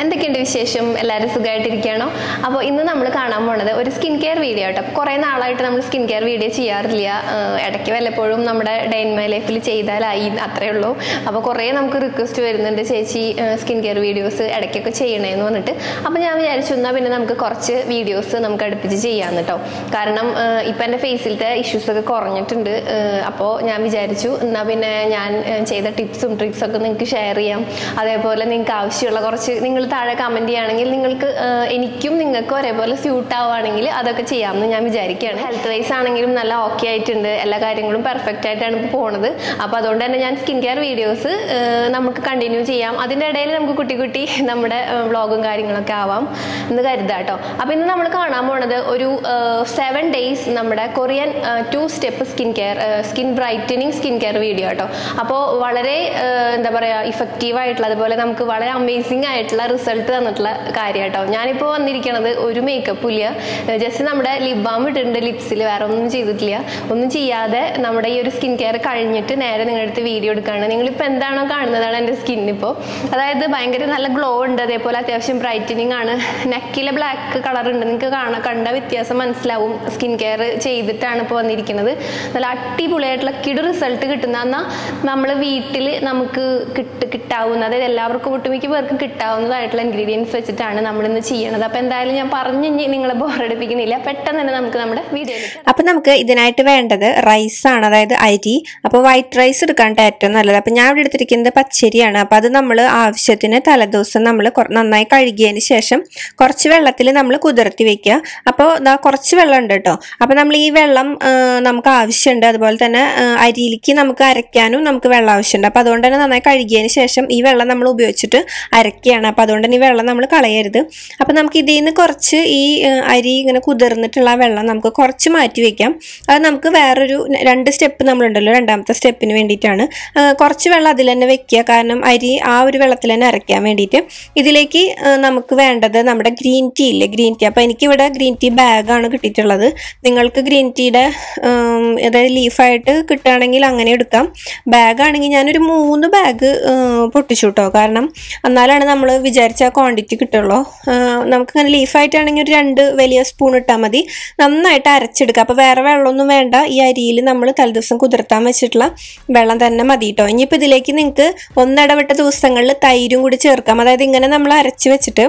എന്തൊക്കെയുണ്ട് വിശേഷം എല്ലാവരും സുഖമായിട്ടിരിക്കുകയാണോ അപ്പോൾ ഇന്ന് നമ്മൾ കാണാൻ പോണത് ഒരു സ്കിൻ കെയർ വീഡിയോ കേട്ടോ അപ്പോൾ കുറേ നാളായിട്ട് നമ്മൾ സ്കിൻ കെയർ വീഡിയോ ചെയ്യാറില്ല ആഹ് ഇടയ്ക്ക് വല്ലപ്പോഴും നമ്മുടെ ഡേ ഇൻ മൈ ലൈഫിൽ ചെയ്താലായി അത്രേ ഉള്ളൂ അപ്പോൾ കുറേ നമുക്ക് റിക്വസ്റ്റ് വരുന്നുണ്ട് ചേച്ചി സ്കിൻ കെയർ വീഡിയോസ് ഇടയ്ക്കൊക്കെ ചെയ്യണേന്ന് പറഞ്ഞിട്ട് അപ്പോൾ ഞാൻ വിചാരിച്ചു എന്നാൽ പിന്നെ നമുക്ക് കുറച്ച് വീഡിയോസ് നമുക്ക് അടുപ്പിച്ച് ചെയ്യാമെന്ന് കേട്ടോ കാരണം ഇപ്പം എൻ്റെ ഫേസിലത്തെ ഇഷ്യൂസ് ഒക്കെ കുറഞ്ഞിട്ടുണ്ട് അപ്പോൾ ഞാൻ വിചാരിച്ചു എന്നാൽ പിന്നെ ഞാൻ ഏഹ്, ചെയ്ത ടിപ്സും ട്രിക്സും ഒക്കെ നിങ്ങൾക്ക് ഷെയർ ചെയ്യാം അതേപോലെ നിങ്ങൾക്ക് ആവശ്യമുള്ള കുറച്ച് നിങ്ങൾ താഴെ കമൻറ്റ് ചെയ്യുകയാണെങ്കിൽ നിങ്ങൾക്ക് ഏഹ്, എനിക്കും നിങ്ങൾക്കും ഒരേപോലെ സ്യൂട്ട് ആവുകയാണെങ്കിൽ അതൊക്കെ ചെയ്യാമെന്ന് ഞാൻ വിചാരിക്കുകയാണ് ഹെൽത്ത് വൈസ് ആണെങ്കിലും നല്ല ഓക്കെ ആയിട്ടുണ്ട് എല്ലാ കാര്യങ്ങളും പെർഫെക്റ്റ് ആയിട്ടാണ് ഇപ്പോൾ പോണത് അപ്പോൾ അതുകൊണ്ട് തന്നെ ഞാൻ സ്കിൻ കെയർ വീഡിയോസ് നമുക്ക് കണ്ടിന്യൂ ചെയ്യാം അതിൻ്റെ ഇടയിൽ നമുക്ക് കുട്ടി കുട്ടി നമ്മുടെ വ്ളോഗും കാര്യങ്ങളൊക്കെ ആവാം എന്ന് കരുതാം കേട്ടോ അപ്പോൾ ഇന്ന് നമ്മൾ കാണാൻ പോണത് ഒരു സെവൻ ഡേയ്സ് നമ്മുടെ Korean two step skin care skin brightening skin care video കേട്ടോ അപ്പോൾ വളരെ ഏഹ്, എന്താ പറയുക ഇഫക്റ്റീവ് ആയിട്ടുള്ള അതുപോലെ നമുക്ക് വളരെ അമേസിംഗ് ആയിട്ടുള്ള റിസൾട്ട് തന്നിട്ടുള്ള കാര്യം കേട്ടോ ഞാനിപ്പോൾ വന്നിരിക്കണത് ഒരു മേക്കപ്പും ഇല്ല ജസ്റ്റ് നമ്മുടെ ലിപ് ബാം ഇട്ടിട്ടുണ്ട് ലിപ്സിൽ വേറെ ഒന്നും ചെയ്തിട്ടില്ല ഒന്നും ചെയ്യാതെ നമ്മുടെ ഈ ഒരു സ്കിൻ കെയർ കഴിഞ്ഞിട്ട് നേരെ നിങ്ങളുടെ അടുത്ത് വീഡിയോ എടുക്കുകയാണ് നിങ്ങളിപ്പോൾ എന്താണോ കാണുന്നതാണ് എൻ്റെ സ്കിൻ ഇപ്പോൾ അതായത് ഭയങ്കര നല്ല ഗ്ലോ ഉണ്ട് അതേപോലെ അത്യാവശ്യം ബ്രൈറ്റനിങ് ആണ് നെക്കിലെ ബ്ലാക്ക് കളർ ഉണ്ട് നിങ്ങൾക്ക് കാണാൻ കണ്ട വ്യത്യാസം മനസ്സിലാവും സ്കിൻ കെയർ ചെയ്തിട്ടാണ് ഇപ്പോൾ വന്നിരിക്കുന്നത് നല്ല അടിപൊളിയായിട്ടുള്ള കിടു റിസൾട്ട് കിട്ടുന്ന എന്നാൽ നമ്മൾ വീട്ടിൽ നമുക്ക് കിട്ട് കിട്ടാവുന്ന അതായത് എല്ലാവർക്കും ഒട്ടുമിക്ക പേർക്ക് കിട്ടാവുന്നതായിട്ടുള്ള ഇൻഗ്രീഡിയൻസ് വെച്ചിട്ടാണ് നമ്മളിന്ന് ചെയ്യണത് അപ്പോൾ എന്തായാലും ഞാൻ പറഞ്ഞു ഇനി നിങ്ങളെ ബോറടിപ്പിക്കുന്നില്ല പെട്ടെന്ന് തന്നെ നമുക്ക് നമ്മുടെ വീഡിയോയിലേക്ക് അപ്പൊ നമുക്ക് ഇതിനായിട്ട് വേണ്ടത് റൈസ് ആണ് അതായത് അരി അപ്പോൾ വൈറ്റ് റൈസ് എടുക്കാണ്ട് ഏറ്റവും നല്ലത് അപ്പൊ ഞാൻ ഇവിടെ എടുത്തിരിക്കുന്നത് പച്ചരിയാണ് അപ്പൊ അത് നമ്മൾ ആവശ്യത്തിന് തലേദിവസം നമ്മൾ നന്നായി കഴുകിയതിന് ശേഷം കുറച്ച് വെള്ളത്തിൽ നമ്മൾ കുതിർത്തി വെക്കുക അപ്പോൾ ഇതാ കുറച്ച് വെള്ളം ഉണ്ട് കേട്ടോ അപ്പൊ നമ്മൾ ഈ വെള്ളം ആ, നമുക്ക് ആവശ്യമുണ്ട് അതുപോലെ തന്നെ ആ, അരിയിലേക്ക് നമുക്ക് അരയ്ക്കാനും നമുക്ക് വെള്ളം ആവശ്യമുണ്ട് അപ്പൊ അതുകൊണ്ട് തന്നെ നന്നായി കഴുകിയതിന് ശേഷം ഈ വെള്ളം നമ്മൾ ഉപയോഗിച്ചിട്ട് അരയ്ക്കുകയാണ് അപ്പൊ അതുകൊണ്ട് തന്നെ ഈ വെള്ളം നമ്മൾ കളയരുത് അപ്പൊ നമുക്ക് ഇതിൽ നിന്ന് കുറച്ച് ഈ ആ, അരി ഇങ്ങനെ കുതിർന്നിട്ടുള്ള ആ വെള്ളം നമുക്ക് കുറച്ച് മാറ്റി വെക്കാം അത് നമുക്ക് വേറൊരു ന- രണ്ട് സ്റ്റെപ്പ് നമ്മളുണ്ടല്ലോ രണ്ടാമത്തെ സ്റ്റെപ്പിന് വേണ്ടിയിട്ടാണ് ആ, കുറച്ച് വെള്ളം അതിൽ തന്നെ വെക്കുക കാരണം അരി ആ ഒരു വെള്ളത്തിൽ തന്നെ അരയ്ക്കാൻ വേണ്ടിയിട്ട് ഇതിലേക്ക് ആ, നമുക്ക് വേണ്ടത് നമ്മുടെ ഗ്രീൻ ടീ ഇല്ലേ ഗ്രീൻ ടീ അപ്പോൾ എനിക്കിവിടെ ഗ്രീൻ ടീ ബാഗാണ് കിട്ടിയിട്ടുള്ളത് നിങ്ങൾക്ക് ഗ്രീൻ ടീയുടെ അതായത് ലീഫായിട്ട് കിട്ടുകയാണെങ്കിൽ അങ്ങനെ എടുക്കാം ബാഗാണെങ്കിൽ ഞാനൊരു മൂന്ന് ബാഗ് പൊട്ടിച്ചു കേട്ടോ കാരണം എന്നാലാണ് നമ്മൾ വിചാരിച്ച ക്വാണ്ടിറ്റി കിട്ടുള്ളൂ ആ, നമുക്കിങ്ങനെ ലീഫായിട്ടാണെങ്കിൽ ഒരു രണ്ട് വലിയ സ്പൂൺ ഇട്ടാൽ മതി നന്നായിട്ട് അരച്ചെടുക്കുക അപ്പോൾ വേറെ വെള്ളമൊന്നും വേണ്ട ഈ അരിയിൽ നമ്മൾ തലേദിവസം കുതിർത്താൻ വെച്ചിട്ടുള്ള വെള്ളം തന്നെ മതി കേട്ടോ ഇനിയിപ്പോൾ ഇതിലേക്ക് നിങ്ങൾക്ക് ഒന്നിടവിട്ട ദിവസങ്ങളിൽ തൈരും കൂടി ചേർക്കാം അതായത് ഇങ്ങനെ നമ്മൾ അരച്ച് വെച്ചിട്ട്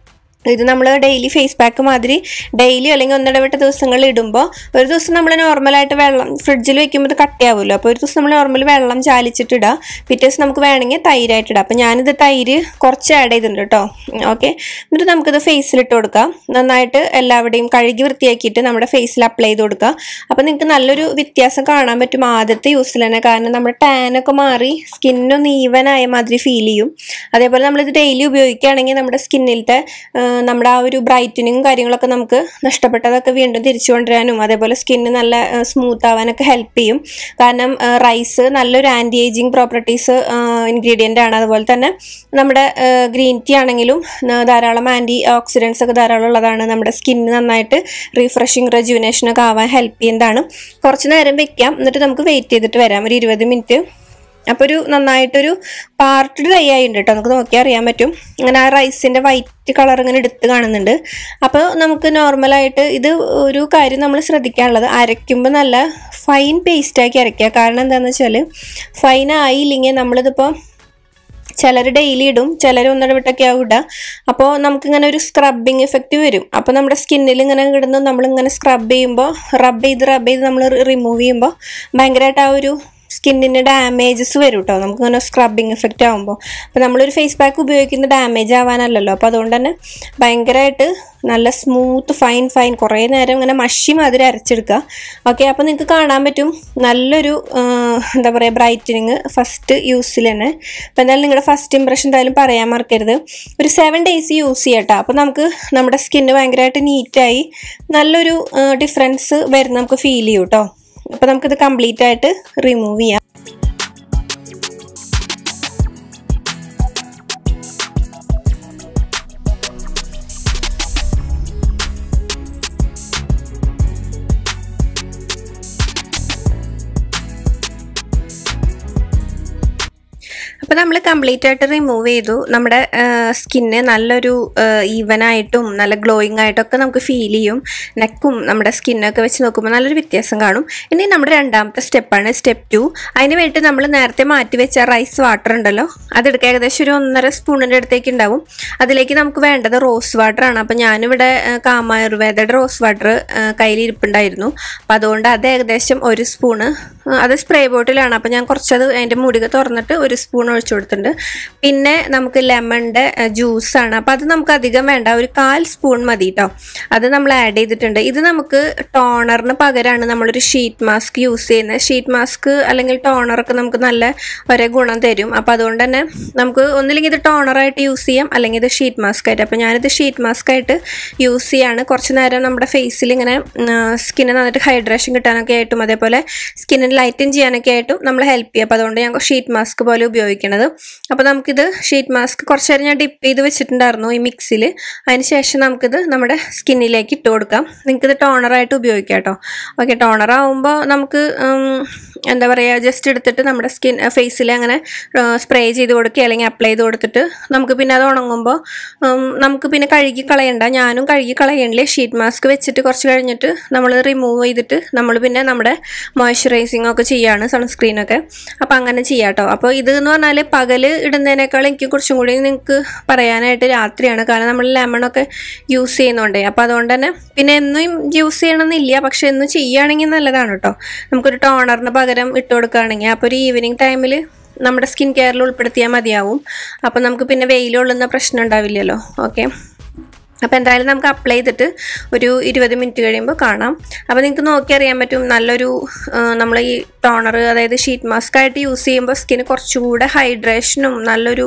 ഇത് നമ്മൾ ഡെയിലി ഫേസ് പാക്ക് മാതിരി ഡെയിലി അല്ലെങ്കിൽ ഒന്നിടവിട്ട ദിവസങ്ങളിൽ ഇടുമ്പോൾ ഒരു ദിവസം നമ്മൾ നോർമലായിട്ട് വെള്ളം ഫ്രിഡ്ജിൽ വെക്കുമ്പോൾ ഇത് കട്ടിയാവുമല്ലോ അപ്പോൾ ഒരു ദിവസം നമ്മൾ നോർമൽ വെള്ളം ചാലിച്ചിട്ട് ഇടുക പിറ്റേ ദിവസം നമുക്ക് വേണമെങ്കിൽ തൈരായിട്ട് ഇടാം അപ്പോൾ ഞാനിത് തൈര് കുറച്ച് ആഡ് ചെയ്തിട്ടുണ്ട് കേട്ടോ ഓക്കെ എന്നിട്ട് നമുക്കിത് ഫേസിലിട്ട് കൊടുക്കാം നന്നായിട്ട് എല്ലാവിടെയും കഴുകി വൃത്തിയാക്കിയിട്ട് നമ്മുടെ ഫേസിൽ അപ്ലൈ ചെയ്ത് കൊടുക്കുക അപ്പോൾ നിങ്ങൾക്ക് നല്ലൊരു വ്യത്യാസം കാണാൻ പറ്റും ആദ്യത്തെ യൂസിൽ തന്നെ കാരണം നമ്മുടെ ടാനൊക്കെ മാറി സ്കിന്നൊന്ന് ഈവനായ മാതിരി ഫീൽ ചെയ്യും അതേപോലെ നമ്മളിത് ഡെയിലി ഉപയോഗിക്കുകയാണെങ്കിൽ നമ്മുടെ സ്കിന്നിലത്തെ നമ്മുടെ ആ ഒരു ബ്രൈറ്റനിങ്ങും കാര്യങ്ങളൊക്കെ നമുക്ക് നഷ്ടപ്പെട്ടതൊക്കെ വീണ്ടും തിരിച്ചു കൊണ്ടുവരാനും അതേപോലെ സ്കിന്ന് നല്ല സ്മൂത്ത് ആവാനൊക്കെ ഹെൽപ്പ് ചെയ്യും കാരണം റൈസ് നല്ലൊരു ആൻറ്റി ഏജിങ് പ്രോപ്പർട്ടീസ് ഇൻഗ്രീഡിയൻ്റ് ആണ് അതുപോലെ തന്നെ നമ്മുടെ ഗ്രീൻ ടീ ആണെങ്കിലും ആ, ധാരാളം ആൻറ്റി ഓക്സിഡൻസ് ഒക്കെ ധാരാളം ഉള്ളതാണ് നമ്മുടെ സ്കിന്ന് നന്നായിട്ട് റീഫ്രഷിങ് റെജുവിനേഷൻ ഒക്കെ ആവാൻ ഹെൽപ്പ് ചെയ്യുന്നതാണ് കുറച്ച് നേരം വെക്കാം എന്നിട്ട് നമുക്ക് വെയിറ്റ് ചെയ്തിട്ട് വരാം ഒരു ഇരുപത് മിനിറ്റ് അപ്പോൾ ഒരു നന്നായിട്ടൊരു പാർട്ട് ഡ്രൈ ആയിട്ടുണ്ട് കേട്ടോ നമുക്ക് നോക്കിയാൽ അറിയാൻ പറ്റും അങ്ങനെ ആ റൈസിൻ്റെ വൈറ്റ് കളർ ഇങ്ങനെ എടുത്ത് കാണുന്നുണ്ട് അപ്പോൾ നമുക്ക് നോർമലായിട്ട് ഇത് ഒരു കാര്യം നമ്മൾ ശ്രദ്ധിക്കാനുള്ളത് അരയ്ക്കുമ്പോൾ നല്ല ഫൈൻ പേസ്റ്റാക്കി അരയ്ക്കുക കാരണം എന്താണെന്ന് വെച്ചാൽ ഫൈൻ ആയില്ലെങ്കിൽ നമ്മളിതിപ്പോൾ ചിലർ ഡെയിലി ഇടും ചിലർ ഒന്നിടവിട്ടൊക്കെ ആവും ഇടുക അപ്പോൾ നമുക്കിങ്ങനെ ഒരു സ്ക്രബിങ് എഫക്റ്റ് വരും അപ്പോൾ നമ്മുടെ സ്കിന്നിൽ ഇങ്ങനെ കിടന്ന് നമ്മളിങ്ങനെ സ്ക്രബ് ചെയ്യുമ്പോൾ റബ്ബ് ചെയ്ത് റബ്ബ് ചെയ്ത് നമ്മൾ റിമൂവ് ചെയ്യുമ്പോൾ ഭയങ്കരമായിട്ട് ആ ഒരു സ്കിന്നിന് ഡാമേജസ് വരും കേട്ടോ നമുക്കിങ്ങനെ സ്ക്രബിങ് എഫക്റ്റ് ആകുമ്പോൾ അപ്പോൾ നമ്മളൊരു ഫേസ് പാക്ക് ഉപയോഗിക്കുന്ന ഡാമേജ് ആവാനല്ലല്ലോ അപ്പോൾ അതുകൊണ്ട് തന്നെ ഭയങ്കരമായിട്ട് നല്ല സ്മൂത്ത് ഫൈൻ ഫൈൻ കുറേ നേരം ഇങ്ങനെ മഷി മാതിരി അരച്ചെടുക്കുക ഓക്കെ അപ്പോൾ നിങ്ങൾക്ക് കാണാൻ പറ്റും നല്ലൊരു ആ, എന്താ പറയുക ബ്രൈറ്റനിങ് ഫസ്റ്റ് യൂസിൽ തന്നെ അപ്പോൾ എന്തായാലും നിങ്ങളുടെ ഫസ്റ്റ് ഇംപ്രഷൻ എന്തായാലും പറയാൻ മറക്കരുത് ഒരു സെവൻ ഡേയ്സ് യൂസ് ചെയ്യട്ടോ അപ്പോൾ നമുക്ക് നമ്മുടെ സ്കിന്ന് ഭയങ്കരമായിട്ട് നീറ്റായി നല്ലൊരു ഡിഫറൻസ് വരുന്ന നമുക്ക് ഫീൽ ചെയ്യും കേട്ടോ അപ്പോൾ നമുക്കിത് കംപ്ലീറ്റ് ആയിട്ട് റിമൂവ് ചെയ്യാം അപ്പോൾ നമ്മൾ കംപ്ലീറ്റ് ആയിട്ട് റിമൂവ് ചെയ്തു നമ്മുടെ സ്കിന്ന് നല്ലൊരു ഈവൻ ആയിട്ടും നല്ല ഗ്ലോയിങ് ആയിട്ടൊക്കെ നമുക്ക് ഫീൽ ചെയ്യും നെക്കും നമ്മുടെ സ്കിന്നൊക്കെ വെച്ച് നോക്കുമ്പോൾ നല്ലൊരു വ്യത്യാസം കാണും ഇനി നമ്മുടെ രണ്ടാമത്തെ സ്റ്റെപ്പാണ് സ്റ്റെപ്പ് ടു അതിന് വേണ്ടി നമ്മൾ നേരത്തെ മാറ്റി വെച്ച റൈസ് വാട്ടർ ഉണ്ടല്ലോ അതെടുക്കുക ഏകദേശം ഒരു ഒന്നര സ്പൂണിൻ്റെ അടുത്തേക്ക് ഉണ്ടാവും അതിലേക്ക് നമുക്ക് വേണ്ടത് റോസ് വാട്ടർ ആണ് അപ്പോൾ ഞാനിവിടെ ആ, കാമായുർവേദയുടെ റോസ് വാട്ടർ കയ്യിൽ ഇരിപ്പുണ്ടായിരുന്നു അപ്പോൾ അതുകൊണ്ട് അത് ഏകദേശം ഒരു സ്പൂണ് ആ, അത് സ്പ്രേ ബോട്ടിലാണ് അപ്പോൾ ഞാൻ കുറച്ചത് അതിൻ്റെ മുടിക തുറന്നിട്ട് ഒരു സ്പൂൺ ഒഴിച്ചു കൊടുത്തിട്ടുണ്ട് പിന്നെ നമുക്ക് ലെമണിൻ്റെ ജ്യൂസാണ് അപ്പോൾ അത് നമുക്ക് അധികം വേണ്ട ഒരു കാൽ സ്പൂൺ മതി കേട്ടോ അത് നമ്മൾ ആഡ് ചെയ്തിട്ടുണ്ട് ഇത് നമുക്ക് ടോണറിന് പകരമാണ് നമ്മളൊരു ഷീറ്റ് മാസ്ക് യൂസ് ചെയ്യുന്നത് ഷീറ്റ് മാസ്ക് അല്ലെങ്കിൽ ടോണറൊക്കെ നമുക്ക് നല്ല ഒരേ ഗുണം തരും അപ്പോൾ അതുകൊണ്ട് തന്നെ നമുക്ക് ഒന്നില്ലെങ്കിൽ ഇത് ടോണറായിട്ട് യൂസ് ചെയ്യാം അല്ലെങ്കിൽ ഇത് ഷീറ്റ് മാസ്ക് ആയിട്ട് അപ്പോൾ ഞാനിത് ഷീറ്റ് മാസ്ക് ആയിട്ട് യൂസ് ചെയ്യാണ് കുറച്ച് നേരം നമ്മുടെ ഫേസിൽ ഇങ്ങനെ സ്കിന്ന് നന്നായിട്ട് ഹൈഡ്രേഷൻ കിട്ടാനൊക്കെ ആയിട്ടും അതേപോലെ സ്കിന്നിന് ലൈറ്റൻ ചെയ്യാനൊക്കെ ആയിട്ടും നമ്മൾ ഹെൽപ്പ് ചെയ്യും അപ്പോൾ അതുകൊണ്ട് ഞാൻ ഷീറ്റ് മാസ്ക് പോലെ ഉപയോഗിക്കണത് അപ്പോൾ നമുക്കിത് ഷീറ്റ് മാസ്ക് കുറച്ച് നേരം ഞാൻ ഡിപ്പ് ചെയ്ത് വെച്ചിട്ടുണ്ടായിരുന്നു ഈ മിക്സിൽ അതിന് ശേഷം നമുക്കിത് നമ്മുടെ സ്കിന്നിലേക്ക് ഇട്ട് കൊടുക്കാം നിങ്ങൾക്കിത് ടോണറായിട്ട് ഉപയോഗിക്കാം കേട്ടോ ഓക്കെ ടോണർ ആവുമ്പോൾ നമുക്ക് ഉം, എന്താ പറയുക ജസ്റ്റ് എടുത്തിട്ട് നമ്മുടെ സ്കിൻ ഫേസിൽ അങ്ങനെ സ്പ്രേ ചെയ്ത് കൊടുക്കുക അല്ലെങ്കിൽ അപ്ലൈ ചെയ്ത് കൊടുത്തിട്ട് നമുക്ക് പിന്നെ അത് ഉണങ്ങുമ്പോൾ ഉം, നമുക്ക് പിന്നെ കഴുകി കളയണ്ട ഞാനും കഴുകി കളയണില്ല ഷീറ്റ് മാസ്ക് വെച്ചിട്ട് കുറച്ച് കഴിഞ്ഞിട്ട് നമ്മൾ റിമൂവ് ചെയ്തിട്ട് നമ്മൾ പിന്നെ നമ്മുടെ മോയ്സ്ചറൈസിങ് ഒക്കെ ചെയ്യാണ് സൺസ്ക്രീനൊക്കെ അപ്പോൾ അങ്ങനെ ചെയ്യാം കേട്ടോ അപ്പോൾ ഇത് എന്ന് പറഞ്ഞാൽ പകൽ ഇടുന്നതിനേക്കാൾ എനിക്ക് കുറച്ചും കൂടി നിങ്ങൾക്ക് പറയാനായിട്ട് രാത്രിയാണ് കാരണം നമ്മൾ ലെമണൊക്കെ യൂസ് ചെയ്യുന്നുണ്ടേ അപ്പോൾ അതുകൊണ്ട് തന്നെ പിന്നെ എന്നും യൂസ് ചെയ്യണമെന്നില്ല പക്ഷെ എന്നും ചെയ്യുകയാണെങ്കിൽ നല്ലതാണ് കേട്ടോ നമുക്കൊരു ടോണറിന് പകരം ഇട്ട് കൊടുക്കുകയാണെങ്കിൽ അപ്പോൾ ഒരു ഈവനിങ് ടൈമിൽ നമ്മുടെ സ്കിൻ കെയറിൽ ഉൾപ്പെടുത്തിയാൽ മതിയാവും അപ്പോൾ നമുക്ക് പിന്നെ വെയിലുള്ളുന്ന പ്രശ്നം ഉണ്ടാവില്ലല്ലോ ഓക്കെ അപ്പോൾ എന്തായാലും നമുക്ക് അപ്ലൈ ചെയ്തിട്ട് ഒരു ഇരുപത് മിനിറ്റ് കഴിയുമ്പോൾ കാണാം അപ്പോൾ നിങ്ങൾക്ക് നോക്കി അറിയാൻ പറ്റും നല്ലൊരു നമ്മൾ ഈ ടോണർ അതായത് ഷീറ്റ് മാസ്ക് ആയിട്ട് യൂസ് ചെയ്യുമ്പോൾ സ്കിന് കുറച്ചുകൂടെ ഹൈഡ്രേഷനും നല്ലൊരു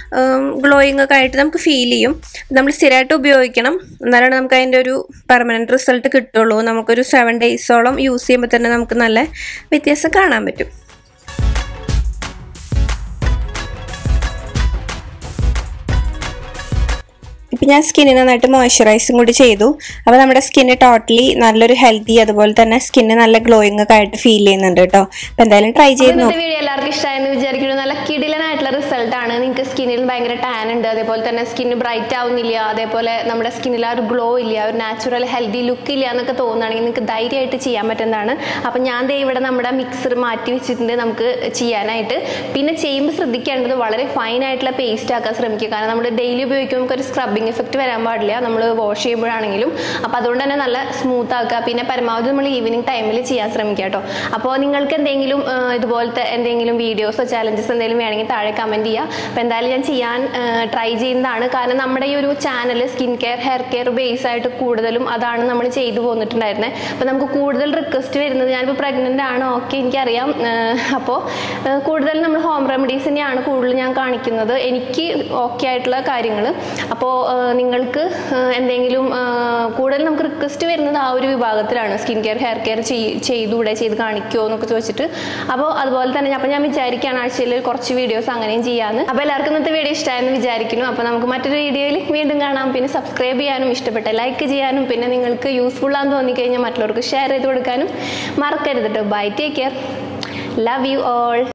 ഗ്ലോയിങ് ഒക്കെ ആയിട്ട് നമുക്ക് ഫീൽ ചെയ്യും നമ്മൾ സ്ഥിരമായിട്ട് ഉപയോഗിക്കണം എന്നാലാണ് നമുക്ക് അതിൻ്റെ ഒരു പെർമനൻറ്റ് റിസൾട്ട് കിട്ടുള്ളൂ നമുക്കൊരു സെവൻ ഡേയ്സോളം യൂസ് ചെയ്യുമ്പോൾ തന്നെ നമുക്ക് നല്ല വ്യത്യാസം കാണാൻ പറ്റും ഇപ്പം ഞാൻ സ്കിന്നിന് നന്നായിട്ട് മോയ്സ്ചറൈസും കൂടി ചെയ്തു അപ്പോൾ നമ്മുടെ സ്കിന്ന് ടോട്ടലി നല്ലൊരു ഹെൽത്തി അതുപോലെ തന്നെ സ്കിന്ന് നല്ല ഗ്ലോയിങ് ഒക്കെ ആയിട്ട് ഫീൽ ചെയ്യുന്നുണ്ട് കേട്ടോ അപ്പോൾ എന്തായാലും ട്രൈ ചെയ്ത് നോക്കാം ഇന്നത്തെ വീഡിയോ എല്ലാവർക്കും ഇഷ്ടമായെന്ന് വിചാരിക്കുന്നു നല്ല കിടിലനായിട്ടുള്ള റിസൾട്ട് ആണ് നിങ്ങൾക്ക് സ്കിന്നിൽ ഭയങ്കര ടാൻ ഉണ്ട് അതേപോലെ തന്നെ സ്കിന്ന് ബ്രൈറ്റ് ആവുന്നില്ല അതേപോലെ നമ്മുടെ സ്കിന്നിൽ ആ ഒരു ഗ്ലോ ഇല്ല ഒരു നാച്ചുറൽ ഹെൽത്തി ലുക്ക് ഇല്ല എന്നൊക്കെ തോന്നുകയാണെങ്കിൽ നിങ്ങൾക്ക് ധൈര്യമായിട്ട് ചെയ്യാൻ പറ്റുന്നതാണ് അപ്പം ഞാൻ ദേ ഇവിടെ നമ്മുടെ മിക്സർ മാറ്റി വെച്ചിട്ടുണ്ട് നമുക്ക് ചെയ്യാനായിട്ട് പിന്നെ ചെയ്യുമ്പോൾ ശ്രദ്ധിക്കേണ്ടത് വളരെ ഫൈൻ ആയിട്ടുള്ള പേസ്റ്റ് ആക്കാൻ ശ്രമിക്കുക കാരണം നമ്മൾ ഡെയിലി ഉപയോഗിക്കുമ്പോൾ നമുക്ക് ഒരു സ്ക്രബിങ് എഫക്റ്റ് വരാൻ പാടില്ല നമ്മൾ വാഷ് ചെയ്യുമ്പോഴാണെങ്കിലും അപ്പോൾ അതുകൊണ്ട് തന്നെ നല്ല സ്മൂത്ത് ആക്കുക പിന്നെ പരമാവധി നമ്മൾ ഈവനിങ് ടൈമിൽ ചെയ്യാൻ ശ്രമിക്കുക കേട്ടോ അപ്പോൾ നിങ്ങൾക്ക് എന്തെങ്കിലും ആ, ഇതുപോലത്തെ എന്തെങ്കിലും വീഡിയോസോ ചാലഞ്ചസ് എന്തെങ്കിലും വേണമെങ്കിൽ താഴെ കമൻറ്റ് ചെയ്യുക അപ്പോൾ എന്തായാലും ഞാൻ ചെയ്യാൻ ട്രൈ ചെയ്യുന്നതാണ് കാരണം നമ്മുടെ ഈ ഒരു channel skin care hair care base ആയിട്ട് കൂടുതലും അതാണ് നമ്മൾ ചെയ്തു പോന്നിട്ടുണ്ടായിരുന്നത് അപ്പോൾ നമുക്ക് കൂടുതൽ റിക്വസ്റ്റ് വരുന്നത് ഞാനിപ്പോൾ പ്രഗ്നൻ്റ് ആണ് ഓക്കെ എനിക്കറിയാം അപ്പോൾ കൂടുതൽ നമ്മൾ ഹോം റെമഡീസ് തന്നെയാണ് കൂടുതൽ ഞാൻ കാണിക്കുന്നത് എനിക്ക് ഓക്കെ ആയിട്ടുള്ള കാര്യങ്ങൾ അപ്പോൾ നിങ്ങൾക്ക് ആ, എന്തെങ്കിലും ആ, കൂടുതൽ നമുക്ക് റിക്വസ്റ്റ് വരുന്നത് ആ ഒരു വിഭാഗത്തിലാണ് സ്കിൻ കെയർ ഹെയർ കെയർ ചെയ്തുകൂടെ ചെയ്ത് കാണിക്കുമോ എന്നൊക്കെ ചോദിച്ചിട്ട് അപ്പോൾ അതുപോലെ തന്നെ അപ്പോൾ ഞാൻ വിചാരിക്കുകയാണ് ആഴ്ചയിൽ കുറച്ച് വീഡിയോസ് അങ്ങനെയും ചെയ്യാമെന്ന് അപ്പോൾ എല്ലാവർക്കും ഇന്നത്തെ വീഡിയോ ഇഷ്ടമായെന്ന് വിചാരിക്കുന്നു അപ്പോൾ നമുക്ക് മറ്റൊരു വീഡിയോയിൽ വീണ്ടും കാണാം പിന്നെ സബ്സ്ക്രൈബ് ചെയ്യാനും ഇഷ്ടപ്പെട്ട ലൈക്ക് ചെയ്യാനും പിന്നെ നിങ്ങൾക്ക് യൂസ്ഫുൾ ആണെന്ന് തോന്നിക്കഴിഞ്ഞാൽ മറ്റുള്ളവർക്ക് ഷെയർ ചെയ്ത് കൊടുക്കാനും മറക്കരുത് കേട്ടോ bye take care love you all